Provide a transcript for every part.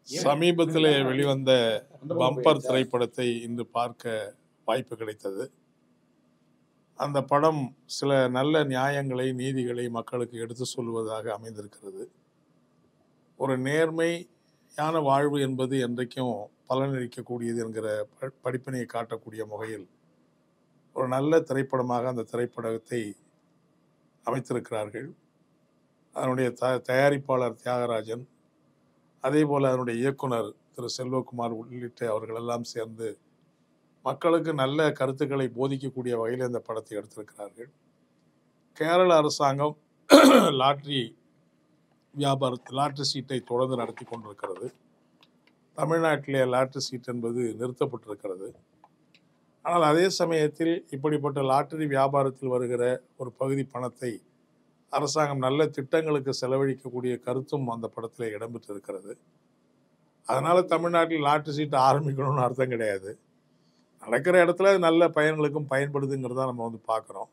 சமீபத்திலே வெளிவந்த அந்த பக்கம் பம்பர் போயிடுச்சா? திரைப்படத்தை இன்று பார்க்க வாய்ப்பு கிடைத்தது அந்த படம் சில நல்ல நியாயங்களை நீதிகளை மக்களுக்கு எடுத்து சொல்வதாக அமைந்திருக்கிறது ஒரு நேர்மையான வாழ்வு என்பது என்றைக்கும் பலனளிக்கக்கூடியது என்கிற ப- படிப்பினையை காட்டக்கூடிய வகையில் ஒரு நல்ல திரைப்படமாக அந்த திரைப்படத்தை அமைத்திருக்கிறார்கள் அதனுடைய த தயாரிப்பாளர் தியாகராஜன் அதே போல் அதனுடைய இயக்குனர் திரு செல்வகுமார் உள்ளிட்ட அவர்களெல்லாம் சேர்ந்து மக்களுக்கு நல்ல கருத்துக்களை போதிக்கக்கூடிய வகையில் இந்த படத்தை எடுத்திருக்கிறார்கள் கேரள அரசாங்கம் லாட்ரி வியாபார லாட்ரி சீட்டை தொடர்ந்து நடத்தி கொண்டிருக்கிறது தமிழ்நாட்டிலே லாட்ரி சீட் என்பது நிறுத்தப்பட்டிருக்கிறது ஆனால் அதே சமயத்தில் இப்படிப்பட்ட லாட்டரி வியாபாரத்தில் வருகிற ஒரு பகுதி பணத்தை அரசாங்கம் நல்ல திட்டங்களுக்கு செலவழிக்கக்கூடிய கருத்தும் அந்த படத்தில் இடம்பெற்றிருக்கிறது அதனால தமிழ்நாட்டில் லாட்டரி சீட்டு ஆரம்பிக்கணும்னு அர்த்தம் கிடையாது நடக்கிற இடத்துல அது நல்ல பயன்களுக்கும் பயன்படுதுங்கிறத நம்ம வந்து பார்க்குறோம்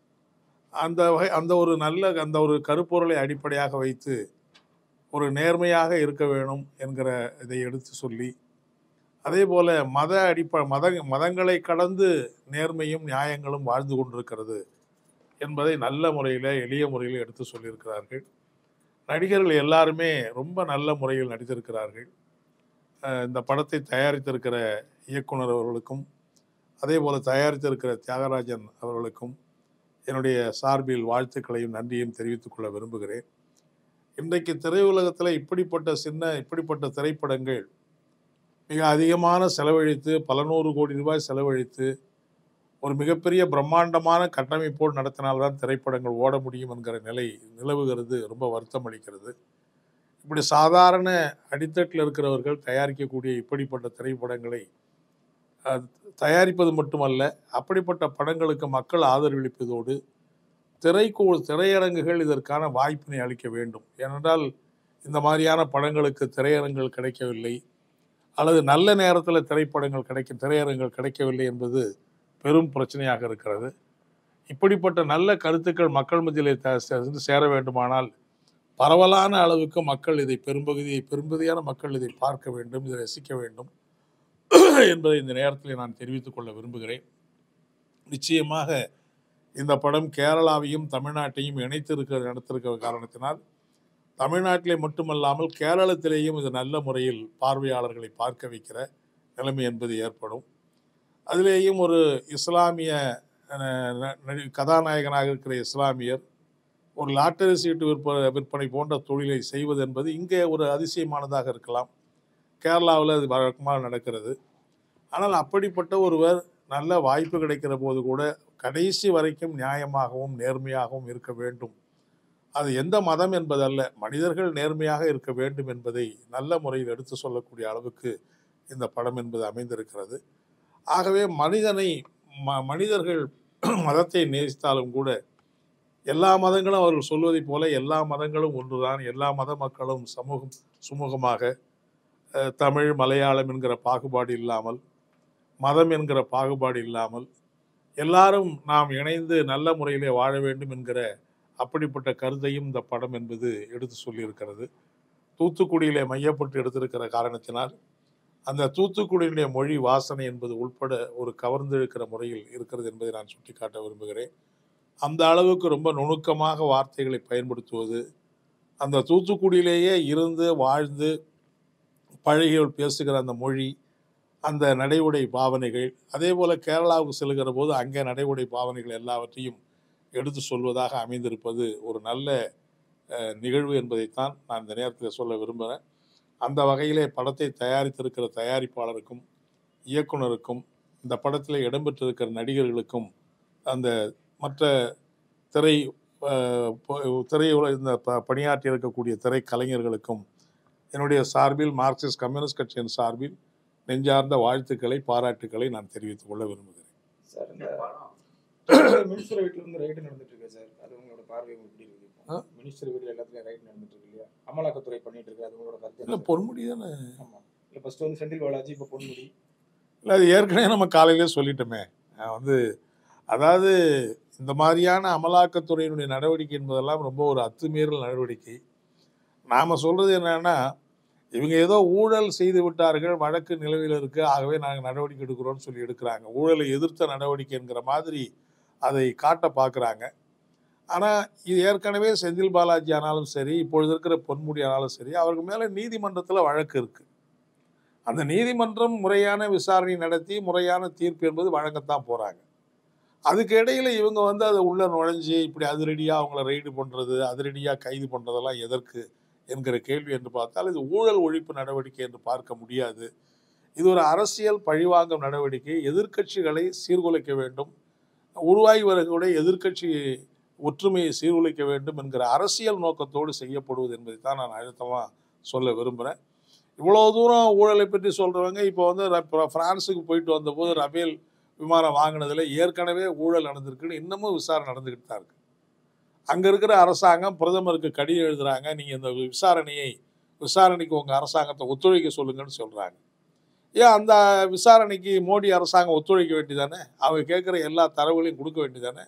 அந்த வகை அந்த ஒரு நல்ல அந்த ஒரு கருப்பொருளை அடிப்படையாக வைத்து ஒரு நேர்மையாக இருக்க வேணும் என்கிற இதை எடுத்து சொல்லி அதே போல மத அடிப்ப மத மதங்களை கடந்து நேர்மையும் நியாயங்களும் வாழ்ந்து கொண்டிருக்கிறது என்பதை நல்ல முறையில் எளிய முறையில் எடுத்து சொல்லியிருக்கிறார்கள் நடிகர்கள் எல்லாருமே ரொம்ப நல்ல முறையில் நடித்திருக்கிறார்கள் அஹ் இந்த படத்தை தயாரித்திருக்கிற இயக்குனர் அவர்களுக்கும் அதே போல தயாரித்திருக்கிற தியாகராஜன் அவர்களுக்கும் என்னுடைய சார்பில் வாழ்த்துக்களையும் நன்றியும் தெரிவித்துக் கொள்ள விரும்புகிறேன் இன்றைக்கு திரையுலகத்தில் இப்படிப்பட்ட சின்ன இப்படிப்பட்ட திரைப்படங்கள் மிக அதிகமான செலவழித்து பல நூறு கோடி ரூபாய் செலவழித்து ஒரு மிகப்பெரிய பிரம்மாண்டமான கட்டமைப்போடு நடத்தினால்தான் திரைப்படங்கள் ஓட முடியும் என்கிற நிலை நிலவுகிறது ரொம்ப வருத்தம் அளிக்கிறது இப்படி சாதாரண அடித்தட்டில் இருக்கிறவர்கள் தயாரிக்கக்கூடிய இப்படிப்பட்ட திரைப்படங்களை அஹ், தயாரிப்பது மட்டுமல்ல அப்படிப்பட்ட படங்களுக்கு மக்கள் ஆதரவளிப்பதோடு திரைக்கூ திரையரங்குகள் இதற்கான வாய்ப்பினை அளிக்க வேண்டும் ஏனென்றால் இந்த மாதிரியான படங்களுக்கு திரையரங்குகள் கிடைக்கவில்லை அல்லது நல்ல நேரத்தில் திரைப்படங்கள் கிடைக்க திரையரங்குகள் கிடைக்கவில்லை என்பது பெரும் பிரச்சனையாக இருக்கிறது இப்படிப்பட்ட நல்ல கருத்துக்கள் மக்கள் மத்தியிலே த- சென்று சேர வேண்டுமானால் பரவலான அளவுக்கு மக்கள் இதை பெரும்பகுதியை பெரும்பகுதியான மக்கள் இதை பார்க்க வேண்டும் இதை ரசிக்க வேண்டும் என்பதை இந்த நேரத்தில் நான் தெரிவித்துக் கொள்ள விரும்புகிறேன் நிச்சயமாக இந்த படம் கேரளாவையும் தமிழ்நாட்டையும் இணைத்திருக்கிற நடத்திருக்கிற காரணத்தினால் தமிழ்நாட்டிலே மட்டுமல்லாமல் கேரளத்திலேயும் இது நல்ல முறையில் பார்வையாளர்களை பார்க்க வைக்கிற நிலைமை என்பது ஏற்படும் அதிலேயும் ஒரு இஸ்லாமிய அஹ், ந- நடி- கதாநாயகனாக இருக்கிற இஸ்லாமியர் ஒரு லாட்டரி சீட்டு விற்ப விற்பனை போன்ற தொழிலை செய்வது என்பது இங்கே ஒரு அதிசயமானதாக இருக்கலாம் கேரளாவில் அது வழக்கமாக நடக்கிறது ஆனால் அப்படிப்பட்ட ஒருவர் நல்ல வாய்ப்பு கிடைக்கிற போது கூட கடைசி வரைக்கும் நியாயமாகவும் நேர்மையாகவும் இருக்க வேண்டும் அது எந்த மதம் என்பதல்ல மனிதர்கள் நேர்மையாக இருக்க வேண்டும் என்பதை நல்ல முறையில் எடுத்து சொல்லக்கூடிய அளவுக்கு இந்த படம் என்பது அமைந்திருக்கிறது ஆகவே மனிதனை ம மனிதர்கள் மதத்தை நேசித்தாலும் கூட எல்லா மதங்களும் அவர்கள் சொல்வதைப் போல எல்லா மதங்களும் ஒன்றுதான் எல்லா மத மக்களும் சமூகம் சுமூகமாக அஹ், தமிழ் மலையாளம் என்கிற பாகுபாடு இல்லாமல் மதம் என்கிற பாகுபாடு இல்லாமல் எல்லாரும் நாம் இணைந்து நல்ல முறையிலே வாழ வேண்டும் என்கிற அப்படிப்பட்ட கருத்தையும் இந்த படம் என்பது எடுத்து சொல்லியிருக்கிறது தூத்துக்குடியிலே மையப்பட்டு எடுத்திருக்கிற காரணத்தினால் அந்த தூத்துக்குடியினுடைய மொழி வாசனை என்பது உட்பட ஒரு கவர்ந்திருக்கிற முறையில் இருக்கிறது என்பதை நான் சுட்டிக்காட்ட விரும்புகிறேன் அந்த அளவுக்கு ரொம்ப நுணுக்கமாக வார்த்தைகளை பயன்படுத்துவது அந்த தூத்துக்குடியிலேயே இருந்து வாழ்ந்து பழகியோர் பேசுகிற அந்த மொழி அந்த நடைமுறை பாவனைகள் அதே போல கேரளாவுக்கு செல்கிற போது அங்கே நடைமுறை பாவனைகள் எல்லாவற்றையும் எடுத்து சொல்வதாக அமைந்திருப்பது ஒரு நல்ல அஹ், நிகழ்வு என்பதைத்தான் நான் இந்த நேரத்தில் சொல்ல விரும்புகிறேன் அந்த வகையிலே படத்தை தயாரித்திருக்கிற தயாரிப்பாளருக்கும் இயக்குனருக்கும் இந்த படத்தில் இடம்பெற்றிருக்கிற நடிகர்களுக்கும் அந்த மற்ற திரை அஹ், ப- திரையுல இந்த ப- பணியாற்றி இருக்கக்கூடிய திரை கலைஞர்களுக்கும் என்னுடைய சார்பில் மார்க்சிஸ்ட் கம்யூனிஸ்ட் கட்சியின் சார்பில் நெஞ்சார்ந்த வாழ்த்துக்களை பாராட்டுக்களை நான் தெரிவித்துக் கொள்ள விரும்புகிறேன் சார் இந்த மினிஸ்டர் வீட்டுல இருந்து ரைடு நடந்துட்டு இருக்கு சார் அது உங்களோட பார்வை எப்படி இருக்கு ஆ? மினிஸ்டர் வீடு எல்லாத்துலயும் ரைடு நடந்துட்டு இருக்கு இல்லையா அமலாக்கத்துறை பண்ணிட்டு இருக்கு அது உங்களோட கருத்து இல்லை என்ன சார்? பொன்முடி தானே ஆமா இல்ல ஃபர்ஸ்ட் வந்து செந்தில் பாலாஜி இப்ப பொன்முடி இல்லை அது ஏற்கனவே நம்ம காலையிலே சொல்லிட்டோமே நான் வந்து அதாவது இந்த மாதிரியான அமலாக்கத்துறையினுடைய நடவடிக்கை என்பதெல்லாம் ரொம்ப ஒரு அத்துமீறல் நடவடிக்கை நாம் சொல்கிறது என்னன்னா இவங்க ஏதோ ஊழல் செய்து விட்டார்கள் வழக்கு நிலுவையில் இருக்கு ஆகவே நாங்கள் நடவடிக்கை எடுக்கிறோம்னு சொல்லி எடுக்கிறாங்க ஊழலை எதிர்த்த நடவடிக்கைங்கிற மாதிரி அதை காட்ட பார்க்குறாங்க ஆனால் இது ஏற்கனவே செந்தில் பாலாஜி ஆனாலும் சரி இப்பொழுது இருக்கிற பொன்முடி ஆனாலும் சரி அவருக்கு மேலே நீதிமன்றத்தில் வழக்கு இருக்கு அந்த நீதிமன்றம் முறையான விசாரணை நடத்தி முறையான தீர்ப்பு என்பது வழங்கத்தான் போகிறாங்க அதுக்கு இடையில இவங்க வந்து அதை உள்ள நுழைஞ்சு இப்படி அதிரடியாக அவங்கள ரெய்டு பண்ணுறது அதிரடியாக கைது பண்ணுறதெல்லாம் எதற்கு என்கிற கேள்வி என்று பார்த்தால் இது ஊழல் ஒழிப்பு நடவடிக்கை என்று பார்க்க முடியாது இது ஒரு அரசியல் பழிவாங்கும் நடவடிக்கை எதிர்க்கட்சிகளை சீர்குலைக்க வேண்டும் உருவாகி வரக்கூடிய எதிர்க்கட்சி ஒற்றுமையை சீர்குலைக்க வேண்டும் என்கிற அரசியல் நோக்கத்தோடு செய்யப்படுவது என்பதை தான் நான் அழுத்தமாக சொல்ல விரும்புகிறேன் இவ்வளோ தூரம் ஊழலை பற்றி சொல்கிறவங்க இப்போ வந்து ர- பிர- பிரான்ஸுக்கு போயிட்டு வந்தபோது ரபேல் விமானம் வாங்கினதில் ஏற்கனவே ஊழல் நடந்திருக்குன்னு இன்னமும் விசாரணை நடந்துக்கிட்டு தான் இருக்கு அங்கே இருக்கிற அரசாங்கம் பிரதமருக்கு கடிதம் எழுதுறாங்க நீங்கள் இந்த விசாரணையை விசாரணைக்கு உங்கள் அரசாங்கத்தை ஒத்துழைக்க சொல்லுங்கன்னு சொல்கிறாங்க ஏன் அந்த விசாரணைக்கு மோடி அரசாங்கம் ஒத்துழைக்க வேண்டியதானே அவங்க கேட்குற எல்லா தரவுகளையும் கொடுக்க வேண்டியதானே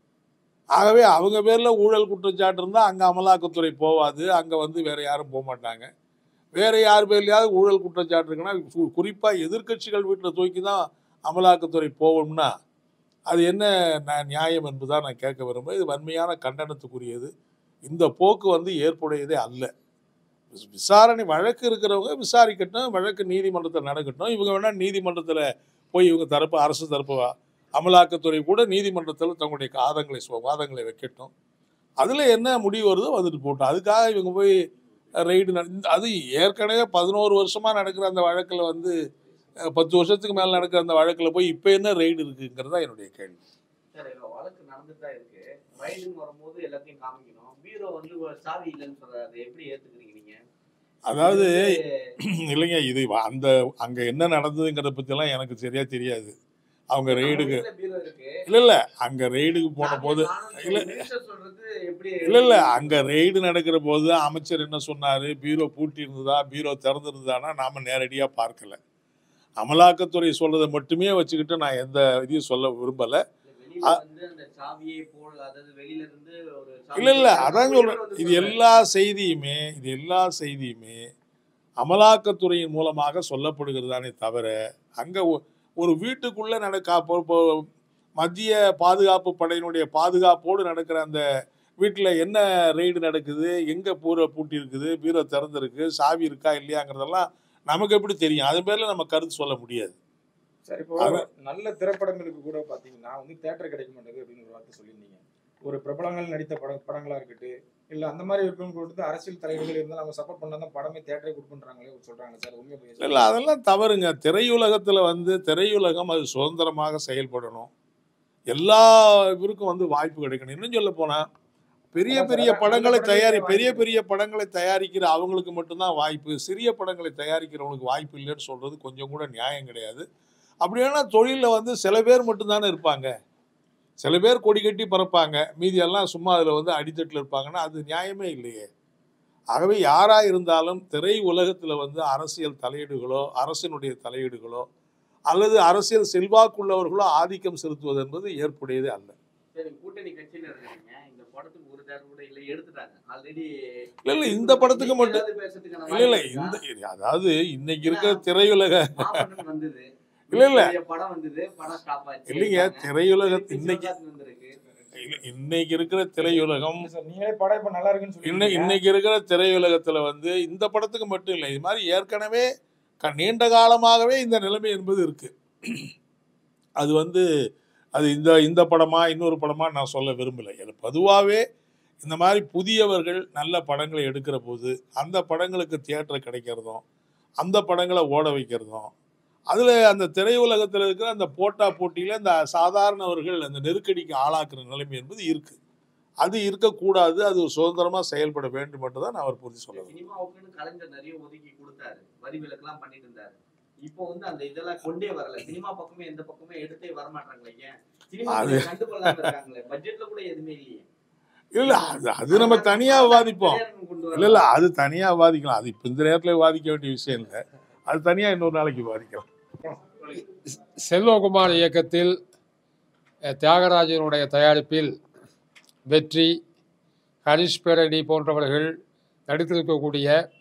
ஆகவே அவங்க பேரில் ஊழல் குற்றச்சாட்டு இருந்தால் அங்கே அமலாக்கத்துறை போவாது அங்கே வந்து வேற யாரும் போக மாட்டாங்க வேற யார் பேர்லையாவது ஊழல் குற்றச்சாட்டு இருக்குன்னா கு- குறிப்பா எதிர்க்கட்சிகள் வீட்டில் தூக்கி தான் அமலாக்கத்துறை போகும்னா அது என்ன ந- நியாயம் என்பதுதான் நான் கேட்க விரும்புகிறேன் இது வன்மையான கண்டனத்துக்குரியது இந்த போக்கு வந்து ஏற்புடையதே அல்ல விஸ்- விசாரணை வழக்கு இருக்கிறவங்க விசாரிக்கட்டும் வழக்கு நீதிமன்றத்தில் நடக்கட்டும் இவங்க வேணா நீதிமன்றத்தில் போய் இவங்க தரப்பு அரசு தரப்பு வா- அமலாக்கத்துறை கூட நீதிமன்றத்தில் தங்களுடைய வாதங்களை சொ- வாதங்களை வைக்கட்டும் அதில் என்ன முடிவு வருதோ வந்துட்டு போட்டோம் அதுக்காக இவங்க போய் ரெய்டு அது ஏற்கனவே பதினோரு வருஷமா நடக்கிற அந்த வழக்கில் வந்து அஹ், பத்து வருஷத்துக்கு மேல நடக்கிற அந்த வழக்கில் போய் இப்போ என்ன ரெய்டு இருக்குங்கிறது தான் என்னுடைய கேள்வி சார் இப்ப வழக்கு நடந்துட்டு தான் இருக்கு ரைடுன்னு வரும்போது எல்லாத்தையும் காமிக்கணும் பீரோ வந்து ஒரு சாவி இல்லைன்னு சொல்றாரு அதை எப்படி ஏத்துக்கிறீங்க நீங்க அதாவது இது இல்லைங்க இது வ- அந்த அங்க என்ன நடந்ததுங்கிறத பத்தியெல்லாம் எனக்கு சரியா தெரியாது அவங்க நம்ம ரெய்டுக்கு வீட்ல பீரோ இருக்கு இல்ல இல்ல அங்க ரெய்டுக்கு போன போது சாவியை இல்ல. காணோம்னு minister சொல்றது எப்படி இல்ல இல்ல அங்க ரெய்டு நடக்கிற போது அமைச்சர் என்ன சொன்னாரு பீரோ பூட்டி இருந்ததா பீரோ திறந்திருந்ததானா நாம நேரடியா பார்க்கல அமலாக்கத்துறை சொல்றதை மட்டுமே வச்சுக்கிட்டு நான் எந்த இதையும் சொல்ல விரும்பல வெளியில வந்து அந்த சாவியை போல் அதாவது வெளியில இருந்து ஒரு சாவி இல்ல இல்ல போட்டு அதான் உள்ள சொல்றேன் வந்து இது சொல்றாரு. எல்லா செய்தியுமே இது எல்லா செய்தியுமே அமலாக்கத்துறையின் மூலமாக சொல்லப்படுகிறதானே தவிர அங்க ஒ- ஒரு வீட்டுக்குள்ள நடக்க இப்போ- இப்போ மத்திய பாதுகாப்பு படையினுடைய பாதுகாப்போடு நடக்கிற அந்த வீட்டில் என்ன ரெய்டு நடக்குது எங்க பூரை பூட்டி இருக்குது பீரோ திறந்திருக்கு சாவி இருக்கா இல்லையாங்கிறதெல்லாம் நமக்கு எப்படி தெரியும் அது பேர்ல நம்ம கருத்து சொல்ல முடியாது சார் இப்போ அது- நல்ல திரைப்படங்களுக்கு கூட பாத்தீங்கன்னா வந்து தேட்டர் கிடைக்க மாட்டேங்குது அப்படின்னு ஒரு வார்த்தை சொல்லியிருந்தீங்க ஒரு பிரபலங்கள் நடித்த பட படங்களா இருக்கட்டும் இல்ல அந்த மாதிரி இருக்கவங்க கொடுத்து அரசியல் தலைவர்கள் இருந்தாலும் அவங்க சப்போர்ட் பண்ணா தான் படமே தேட்டரே கொடுப்பண்றாங்களே சொல்றாங்க சார் உண்மை போய் இல்லை அதெல்லாம் தவறுங்க திரையுலகத்தில் வந்து திரையுலகம் அது சுதந்திரமாக செயல்படணும் எல்லா இவருக்கும் வந்து வாய்ப்பு கிடைக்கணும் இன்னும் சொல்ல போனா பெரிய அதான் பெரிய சார், படங்களை நல்ல தயாரி படங்களுக்கு பெரிய வாய்ப்பு. பெரிய படங்களை தயாரிக்கிற அவங்களுக்கு மட்டும்தான் வாய்ப்பு சிறிய படங்களை தயாரிக்கிறவங்களுக்கு வாய்ப்பு இல்லைன்னு சொல்றது கொஞ்சம் கூட நியாயம் கிடையாது அப்படி வேணா தொழிலில் வந்து சில பேர் மட்டும்தானே இருப்பாங்க சில பேர் கொடி கட்டி பறப்பாங்க மீதி எல்லாம் சும்மா அதில் வந்து அடித்தட்டில் இருப்பாங்கன்னா அது நியாயமே இல்லையே ஆகவே யாரா இருந்தாலும் திரை உலகத்துல வந்து அரசியல் தலையீடுகளோ அரசினுடைய தலையீடுகளோ அல்லது அரசியல் செல்வாக்குள்ளவர்களோ ஆதிக்கம் செலுத்துவது என்பது ஏற்புடையதே அல்ல சரி கூட்டணி கட்சியில இருக்கீங்க இந்த படத்துக்கு ஒரு தேட்டர் கூட இல்ல எடுத்துட்டாங்க ஆல்ரெடி இல்ல இல்ல இந்த படத்துக்கு மட்டும் இல்ல இல்ல இந்த அதாவது இன்னைக்கு இருக்கிற திரையுலக மாமன்னன் வந்தது இல்ல, இல்ல. பெரிய படம் வந்தது படம் ஸ்டாப் ஆச்சு இல்லைங்க திரையுலக இன்னைக்கு சிவகாசி வந்திருக்கு இல்ல, இன்னைக்கு இருக்கிற திரையுலகம் சார் நீங்களே படம் இப்ப நல்லா இருக்குன்னு இன்னை சொல்லி இன்னைக்கு இருக்கிற திரையுலகத்துல வந்து இந்த படத்துக்கு மட்டும் இல்லை இது மாதிரி ஏற்கனவே க- நீண்ட காலமாகவே இந்த நிலைமை என்பது இருக்கு அது வந்து அது இந்த இந்த படமா இன்னொரு படமா நான் சொல்ல விரும்பலை அது பொதுவாகவே இந்த மாதிரி புதியவர்கள் நல்ல படங்களை எடுக்கிற போது அந்த படங்களுக்கு தியேட்டர் கிடைக்கிறதும் அந்த படங்களை ஓட வைக்கிறதும் அதில் அந்த திரையுலகத்தில் இருக்கிற அந்த போட்டா போட்டியில் அந்த சாதாரணவர்கள் அந்த நெருக்கடிக்கு ஆளாக்குற நிலைமை என்பது இருக்கு அது இருக்கக்கூடாது அது சுதந்திரமாக செயல்பட வேண்டும் என்று தான் நான் அவர் புரிஞ்சு சொல்ல விரும்புகிறேன். சினிமாவுக்குன்னு கலைஞர் நிறைய ஒதுக்கி கொடுத்தாரு வரி விலக்கெல்லாம் பண்ணிட்டு இருந்தாரு இப்போ வந்து அந்த இதெல்லாம் கொண்டே வரல சினிமா பக்கமே எந்த பக்கமே எடுத்தே வர மாட்டாங்களே ஏன் சினிமா அது- கண்டுகொள்ளாம இருக்காங்களே பட்ஜெட்ல கூட எதுவுமே இல்லையே இல்ல அது அது நம்ம தனியாக விவாதிப்போம் திரையரங்கம் கொண்டு இல்ல இல்ல அது தனியாக விவாதிக்கலாம் அது இப்போ இந்த நேரத்தில் விவாதிக்க வேண்டிய விஷயம் இல்லை அது தனியாக இன்னொரு நாளைக்கு விவாதிக்கலாம் செல்வகுமார் இயக்கத்தில் அஹ், தியாகராஜனுடைய தயாரிப்பில் வெற்றி ஹரிஷ் பேரணி போன்றவர்கள் நடித்திருக்கக்கூடிய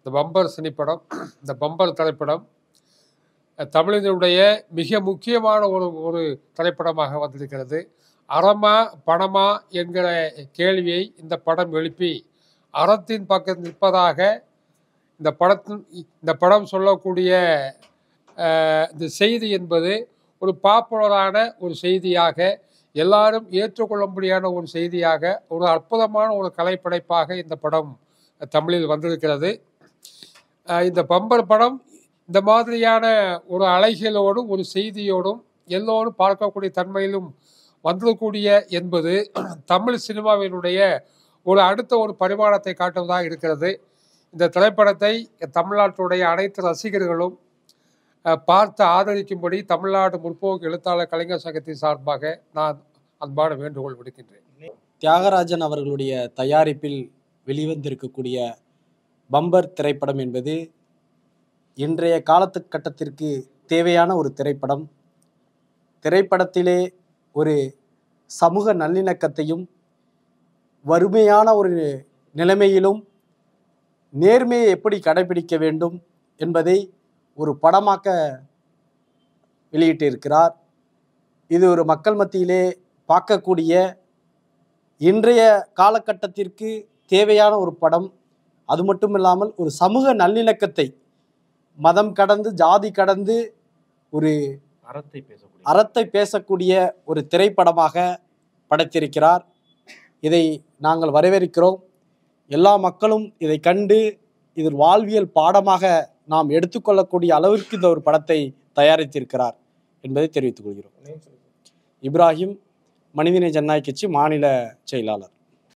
இந்த பம்பர் சினிப்படம் இந்த பம்பர் திரைப்படம் அஹ், தமிழினுடைய மிக முக்கியமான ஒரு ஒரு திரைப்படமாக வந்திருக்கிறது அறமா பணமா என்கிற கேள்வியை இந்த படம் எழுப்பி அறத்தின் பக்கம் நிற்பதாக இந்த படத்தின் இந்த படம் சொல்லக்கூடிய அஹ், இந்த செய்தி என்பது ஒரு பாப்புலரான ஒரு செய்தியாக எல்லாரும் ஏற்றுக்கொள்ளும்படியான ஒரு செய்தியாக ஒரு அற்புதமான ஒரு கலைப்படைப்பாக இந்த படம் தமிழில் வந்திருக்கிறது அஹ் இந்த பம்பர் படம் இந்த மாதிரியான ஒரு அலைகளோடும் ஒரு செய்தியோடும் எல்லோரும் பார்க்கக்கூடிய தன்மையிலும் வந்திருக்கூடிய என்பது தமிழ் சினிமாவினுடைய ஒரு அடுத்த ஒரு பரிமாணத்தை காட்டுவதாக இருக்கிறது இந்த திரைப்படத்தை தமிழ்நாட்டுடைய அனைத்து ரசிகர்களும் அஹ், பார்த்து ஆதரிக்கும்படி தமிழ்நாடு முற்போக்கு எழுத்தாளர் கலைஞர் சங்கத்தின் சார்பாக நான் அன்பான வேண்டுகோள் விடுக்கின்றேன் தியாகராஜன் அவர்களுடைய தயாரிப்பில் வெளிவந்திருக்கக்கூடிய பம்பர் திரைப்படம் என்பது இன்றைய காலத்துக்கட்டத்திற்கு தேவையான ஒரு திரைப்படம் திரைப்படத்திலே ஒரு சமூக நல்லிணக்கத்தையும் வறுமையான ஒரு நிலைமையிலும் நேர்மையை எப்படி கடைபிடிக்க வேண்டும் என்பதை ஒரு படமாக்க வெளியிட்டிருக்கிறார் இது ஒரு மக்கள் மத்தியிலே பார்க்கக்கூடிய இன்றைய காலகட்டத்திற்கு தேவையான ஒரு படம் அது மட்டும் இல்லாமல் ஒரு சமூக நல்லிணக்கத்தை மதம் கடந்து ஜாதி கடந்து ஒரு அறத்தை பேசக்கூடிய அறத்தை பேசக்கூடிய ஒரு திரைப்படமாக படைத்திருக்கிறார் இதை நாங்கள் வரவேற்கிறோம் எல்லா மக்களும் இதை கண்டு இதில் வாழ்வியல் பாடமாக நாம் எடுத்துக்கொள்ளக்கூடிய அளவிற்கு இந்த ஒரு படத்தை தயாரித்திருக்கிறார் என்பதை தெரிவித்துக் கொள்கிறோம் நேம் சொல்லுங்க இப்ராஹிம் மனிதநேய ஜனநாயக கட்சி மாநில செயலாளர்